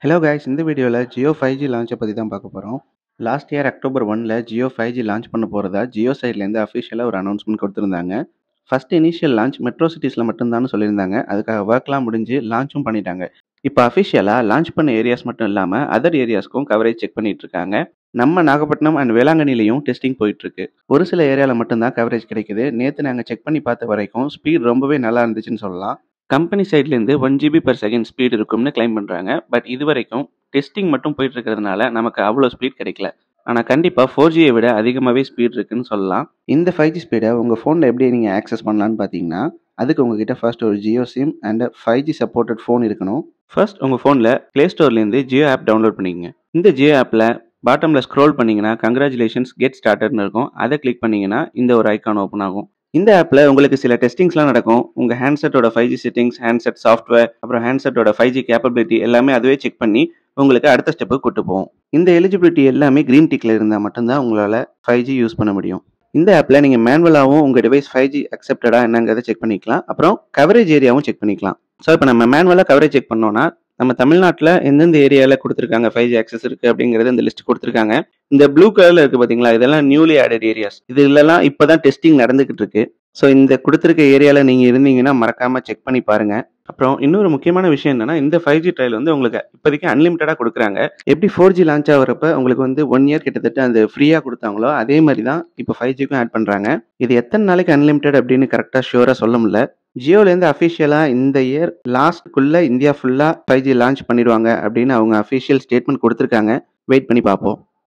hello guys இந்த வீடியோவில் Jio five G லான்ச்சை பற்றி தான் பார்க்க போகிறோம் லாஸ்ட் இயர் அக்டோபர் ஒனில் ஜியோ ஃபைவ் ஜி லான்ச் பண்ண போகிறதா ஜியோ சைட்லேருந்து அஃபிஷியலாக ஒரு அனௌன்ஸ்மெண்ட் கொடுத்துருந்தாங்க ஃபர்ஸ்ட் இனிஷியல் லான்ச் மெட்ரோ சிட்டிஸில் மட்டும்தான் சொல்லியிருந்தாங்க அதுக்காக ஒர்க்லாம் முடிஞ்சு லான்ச்சும் பண்ணிட்டாங்க இப்போ அஃபிஷியலாக லான்ச் பண்ண ஏரியாஸ் மட்டும் இல்லாமல் அதர் ஏரியாஸ்க்கும் கவரேஜ் செக் பண்ணிட்டு இருக்காங்க நம்ம நாகப்பட்டினம் அண்ட் வேளாங்கண்ணிலையும் டெஸ்டிங் போயிட்டு இருக்கு ஒரு சில ஏரியாவில் மட்டும்தான் கவரேஜ் கிடைக்குது நேற்று நாங்கள் செக் பண்ணி பார்த்த வரைக்கும் ஸ்பீட் ரொம்பவே நல்லா இருந்துச்சுன்னு சொல்லலாம் கம்பெனி சைட்லேருந்து one GB per second speed இருக்கும்னு கிளைம் பண்ணுறாங்க பட் இது வரைக்கும் டெஸ்டிங் மட்டும் போயிட்டு இருக்கிறதுனால நமக்கு அவ்வளோ ஸ்பீட் கிடைக்கல ஆனால் கண்டிப்பாக ஃபோர் ஜியை விட அதிகமாகவே ஸ்பீட் இருக்குன்னு சொல்லலாம் இந்த ஃபைவ் ஜி ஸ்பீடை உங்கள் ஃபோனில் எப்படி நீங்கள் ஆக்சஸ் பண்ணலான்னு பார்த்தீங்கன்னா அதுக்கு உங்ககிட்ட ஃபர்ஸ்ட் ஒரு Jio SIM and five G supported phone இருக்கணும் ஃபர்ஸ்ட் உங்கள் ஃபோனில் ப்ளே ஸ்டோர்லேருந்து ஜியோ ஆப் டவுன்லோட் பண்ணிக்கங்க இந்த ஜியோ ஆப்பில் பாட்டமில் ஸ்க்ரோல் பண்ணிங்கன்னா கங்க்ராச்சுலேஷன்ஸ் கெட் ஸ்டார்டட்னு இருக்கும் அதை கிளிக் பண்ணிங்கன்னா இந்த ஒரு ஐக்கான் ஓப்பன் ஆகும் இந்த ஆப்பில் உங்களுக்கு சில டெஸ்டிங்ஸ்லாம் நடக்கும் உங்கள் ஹேண்ட்செட்டோட five G settings handset software அப்புறம் ஹேண்ட்செட்டோட ஃபைவ் ஜி கேப்பபிலிட்டி எல்லாமே அதுவே செக் பண்ணி உங்களுக்கு அடுத்த ஸ்டெப்புக்கு கூட்டு போகும் இந்த எலிஜிபிலிட்டி எல்லாமே க்ரீன் டிக்கில் இருந்தால் மட்டும்தான் உங்களால் ஃபைவ் ஜி யூஸ் பண்ண முடியும் இந்த ஆப்பில் நீங்கள் மேனுவலாகவும் உங்கள் டிவைஸ் ஃபைவ் ஜி அக்செப்டடா என்னங்கிறத செக் பண்ணிக்கலாம் அப்புறம் கவரேஜ் ஏரியாவும் செக் பண்ணிக்கலாம் ஸோ இப்போ நம்ம மேனுவலாக கவரேஜ் செக் பண்ணோம்னா நம்ம தமிழ்நாட்டில் எந்தெந்த ஏரியாவில் கொடுத்துருக்காங்க ஃபைவ் ஜி ஆக்சஸ் இருக்குது அப்படிங்கிறது இந்த லிஸ்ட் கொடுத்துருக்காங்க இந்த ப்ளூ கலரில் இருக்குது பார்த்தீங்களா இதெல்லாம் நியூலி ஆடட் ஏரியாஸ் இதுலலாம் இப்போ தான் டெஸ்டிங் நடந்துக்கிட்டு இருக்கு ஸோ இந்த கொடுத்துருக்க ஏரியாவில் நீங்கள் இருந்தீங்கன்னா மறக்காமல் செக் பண்ணி பாருங்கள் அப்புறம் இன்னொரு முக்கியமான விஷயம் என்னன்னா இந்த ஃபைவ் ஜி ட்ரையல் வந்து உங்களுக்கு இப்போதைக்கு அன்லிமிட்டடாக கொடுக்குறாங்க எப்படி ஃபோர் ஜி லான்ச் ஆகிறப்ப உங்களுக்கு வந்து ஒன் இயர் கிட்டத்தட்ட அந்த ஃப்ரீயாக கொடுத்தாங்களோ அதே மாதிரி தான் இப்போ ஃபைவ் ஜிக்கும் ஆட் பண்ணுறாங்க இது எத்தனை நாளைக்கு அன்லிமிட்டட் அப்படின்னு கரெக்டாக ஷியூராக சொல்ல முடியல ஜியோலேருந்து அஃபிஷியலாக இந்த இயர் லாஸ்ட்குள்ளே இந்தியா ஃபுல்லாக ஃபைவ் ஜி லான்ச் பண்ணிடுவாங்க அப்படின்னு அவங்க அஃபிஷியல் ஸ்டேட்மெண்ட் கொடுத்துருக்காங்க வெயிட் பண்ணி பார்ப்போம்